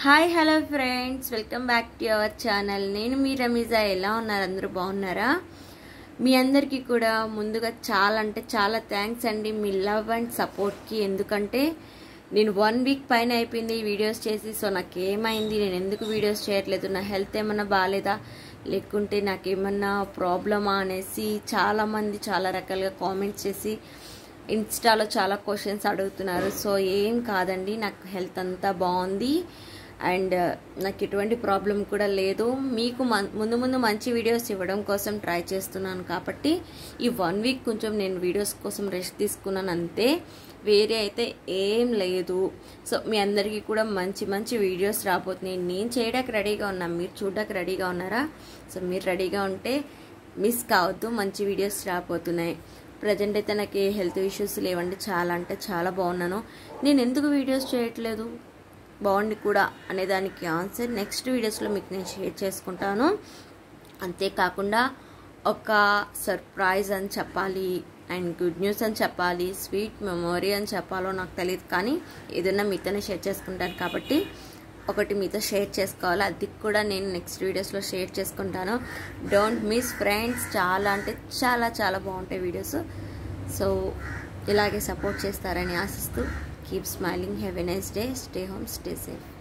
hi hello friends welcome back to our channel నేను మీ రమీజా ఎలా ఉన్నారు అందరూ బాగున్నారా మీ అందరికీ కూడా ముందుగా చాలా అంటే చాలా థ్యాంక్స్ అండి మీ లవ్ అండ్ సపోర్ట్కి ఎందుకంటే నేను వన్ వీక్ పైన అయిపోయింది ఈ వీడియోస్ చేసి సో నాకు ఏమైంది నేను ఎందుకు వీడియోస్ చేయట్లేదు నా హెల్త్ ఏమన్నా బాగాలేదా లేకుంటే నాకేమన్నా ప్రాబ్లమా అనేసి చాలామంది చాలా రకాలుగా కామెంట్స్ చేసి ఇన్స్టాలో చాలా క్వశ్చన్స్ అడుగుతున్నారు సో ఏం కాదండి నాకు హెల్త్ అంతా బాగుంది అండ్ నాకు ఎటువంటి ప్రాబ్లం కూడా లేదు మీకు ముందు ముందు మంచి వీడియోస్ ఇవ్వడం కోసం ట్రై చేస్తున్నాను కాబట్టి ఈ వన్ వీక్ కొంచెం నేను వీడియోస్ కోసం రెస్ట్ తీసుకున్నాను అంతే వేరే అయితే ఏం లేదు సో మీ అందరికీ కూడా మంచి మంచి వీడియోస్ రాబోతున్నాయి నేను చేయడానికి రెడీగా ఉన్నా మీరు చూడడానికి రెడీగా ఉన్నారా సో మీరు రెడీగా ఉంటే మిస్ కావద్దు మంచి వీడియోస్ రాబోతున్నాయి ప్రజెంట్ అయితే నాకు ఏ హెల్త్ ఇష్యూస్ లేవండి చాలా అంటే చాలా బాగున్నాను నేను ఎందుకు వీడియోస్ చేయట్లేదు బాగుండి కూడా అనే దానికి ఆన్సర్ నెక్స్ట్ వీడియోస్లో మీకు నేను షేర్ చేసుకుంటాను అంతేకాకుండా ఒక సర్ప్రైజ్ అని చెప్పాలి అండ్ గుడ్ న్యూస్ అని చెప్పాలి స్వీట్ మెమొరీ అని చెప్పాలో నాకు తెలియదు కానీ ఏదైనా మీతోనే షేర్ చేసుకుంటాను కాబట్టి ఒకటి మీతో షేర్ చేసుకోవాలి అది కూడా నేను నెక్స్ట్ వీడియోస్లో షేర్ చేసుకుంటాను డోంట్ మిస్ ఫ్రెండ్స్ చాలా అంటే చాలా చాలా బాగుంటాయి వీడియోస్ సో ఇలాగే సపోర్ట్ చేస్తారని ఆశిస్తూ keep smiling have a nice day stay home stay safe